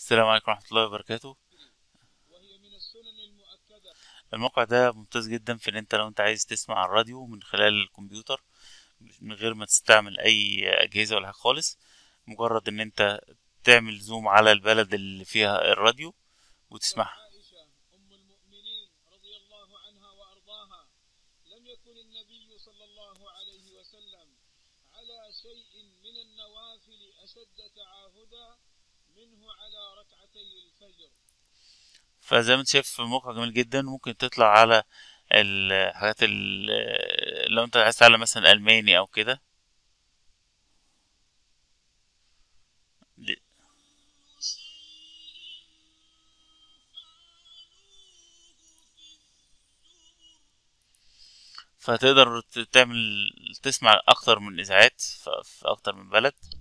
السلام عليكم ورحمة الله وبركاته وهي من السنن المؤكدة الموقع ده ممتاز جدا في ان انت لو انت عايز تسمع الراديو من خلال الكمبيوتر من غير ما تستعمل اي اجهزة ولا حاجة خالص مجرد ان انت تعمل زوم على البلد اللي فيها الراديو وتسمعها عائشة أم المؤمنين رضي الله عنها وأرضاها لم يكن النبي صلى الله عليه وسلم على شيء من النوافل أشد تعاهدا منه على ركعتي الفجر فزي ما انت شايف موقع جميل جدا ممكن تطلع على الحاجات ال- لو انت عايز تتعلم مثلا الماني او كده فتقدر ت- تعمل تسمع اكتر من اذاعات ف- في اكتر من بلد